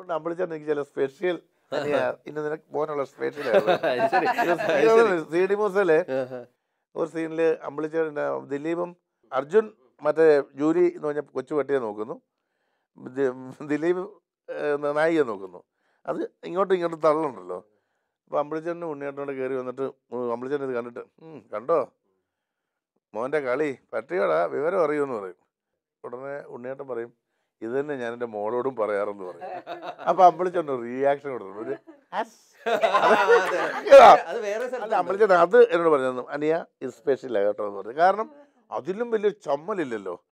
അതുകൊണ്ട് അമ്പളിച്ചാൻ എനിക്ക് ചില സ്പെഷ്യൽ ഇന്ന് നിനക്ക് പോകാനുള്ള സ്പെഷ്യൽ ശരി സി ഡി മൂസയില് ആഹാ. ഒരു സീനിൽ അമ്പളിച്ചേട്ടൻ്റെ ദിലീപും അർജുൻ മറ്റേ ജൂരി എന്ന് പറഞ്ഞ കൊച്ചു പട്ടിയെ നോക്കുന്നു ദി- ദിലീപ് ഏഹ്, നായികയെ നോക്കുന്നു അത് ഇങ്ങോട്ടും ഇങ്ങോട്ടും തള്ളുണ്ടല്ലോ അപ്പോൾ അമ്പളിച്ചേട്ടന് ഉണ്ണിയേട്ടനോട് കയറി വന്നിട്ട് അമ്പളിച്ചേട്ടൻ ഇത് കണ്ടിട്ട് "ഉം, കണ്ടോ മോൻ്റെ കളി പട്ടിയോടാ വിവരം അറിയുമെന്ന് പറയും ഉടനെ ഉണ്ണിയേട്ടൻ പറയും ഇത് തന്നെ ഞാൻ എൻ്റെ മോളോടും പറയാറെന്ന് പറയും അപ്പോൾ അമ്പളിച്ചേട്ടൻ റിയാക്ഷൻ കൊടുത്തു ഒരു "അസ്." അതെ. അത് വേറെ അല്ല സ്ഥലത്ത് അമ്പളിച്ചേട്ടൻ അത് എന്നോട് പറഞ്ഞു അനിയ ഇത് സ്പെഷ്യലാണ് കേട്ടോ എന്ന് പറഞ്ഞു കാരണം അതിലും വലിയൊരു ചമ്മലില്ലല്ലോ